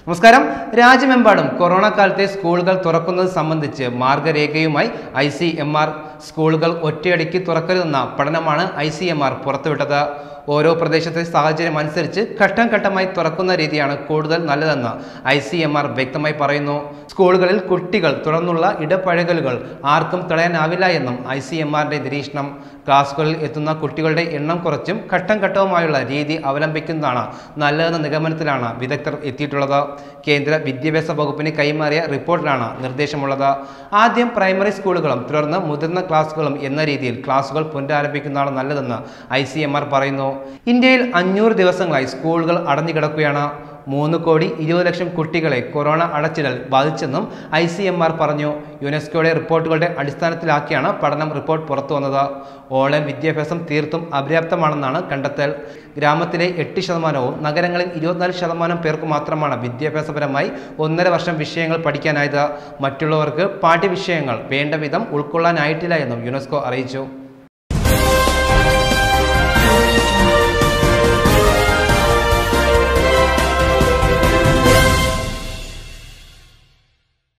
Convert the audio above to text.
നമസ്കാരം രാജ്യമെമ്പാടും കൊറോണ കാലത്തെ സ്കൂളുകൾ തുറക്കുന്നത് സംബന്ധിച്ച് മാർഗരേഖയുമായി ഐ സി എം ആർ സ്കൂളുകൾ ഒറ്റയടിക്ക് തുറക്കരുതെന്ന പഠനമാണ് ഐ സി എം ആർ പുറത്തുവിട്ടത് ഓരോ പ്രദേശത്തെ സാഹചര്യം അനുസരിച്ച് ഘട്ടം ഘട്ടമായി തുറക്കുന്ന രീതിയാണ് കൂടുതൽ നല്ലതെന്ന് ഐ സി എം ആർ വ്യക്തമായി പറയുന്നു സ്കൂളുകളിൽ കുട്ടികൾ തുടർന്നുള്ള ഇടപഴകലുകൾ ആർക്കും തടയാനാവില്ല എന്നും ഐ സി എം ആറിന്റെ നിരീക്ഷണം ക്ലാസുകളിൽ എത്തുന്ന കുട്ടികളുടെ എണ്ണം കുറച്ചും ഘട്ടം ഘട്ടവുമായുള്ള രീതി അവലംബിക്കുന്നതാണ് നല്ലതെന്ന നിഗമനത്തിലാണ് വിദഗ്ധർ എത്തിയിട്ടുള്ളത് കേന്ദ്ര വിദ്യാഭ്യാസ വകുപ്പിന് കൈമാറിയ റിപ്പോർട്ടിലാണ് നിർദ്ദേശമുള്ളത് ആദ്യം പ്രൈമറി സ്കൂളുകളും തുടർന്ന് മുതിർന്ന ക്ലാസുകളും എന്ന രീതിയിൽ ക്ലാസുകൾ പുനരാരംഭിക്കുന്നതാണ് നല്ലതെന്ന് ഐ സി എം ആർ പറയുന്നു ഇന്ത്യയിൽ അഞ്ഞൂറ് ദിവസങ്ങളായി സ്കൂളുകൾ അടഞ്ഞുകിടക്കുകയാണ് മൂന്ന് കോടി ഇരുപത് ലക്ഷം കുട്ടികളെ കൊറോണ അടച്ചിടൽ ബാധിച്ചെന്നും ഐ സി എം ആർ പറഞ്ഞു യുനെസ്കോയുടെ റിപ്പോർട്ടുകളുടെ അടിസ്ഥാനത്തിലാക്കിയാണ് പഠനം റിപ്പോർട്ട് പുറത്തു വന്നത് ഓൺലൈൻ വിദ്യാഭ്യാസം തീർത്തും അപര്യാപ്തമാണെന്നാണ് കണ്ടെത്തൽ ഗ്രാമത്തിലെ എട്ട് ശതമാനവും നഗരങ്ങളിൽ ഇരുപത്തിനാല് ശതമാനം പേർക്ക് മാത്രമാണ് വിദ്യാഭ്യാസപരമായി ഒന്നര വർഷം വിഷയങ്ങൾ പഠിക്കാനായത് മറ്റുള്ളവർക്ക് പാഠ്യവിഷയങ്ങൾ വേണ്ട വിധം ഉൾക്കൊള്ളാനായിട്ടില്ല എന്നും യുനെസ്കോ അറിയിച്ചു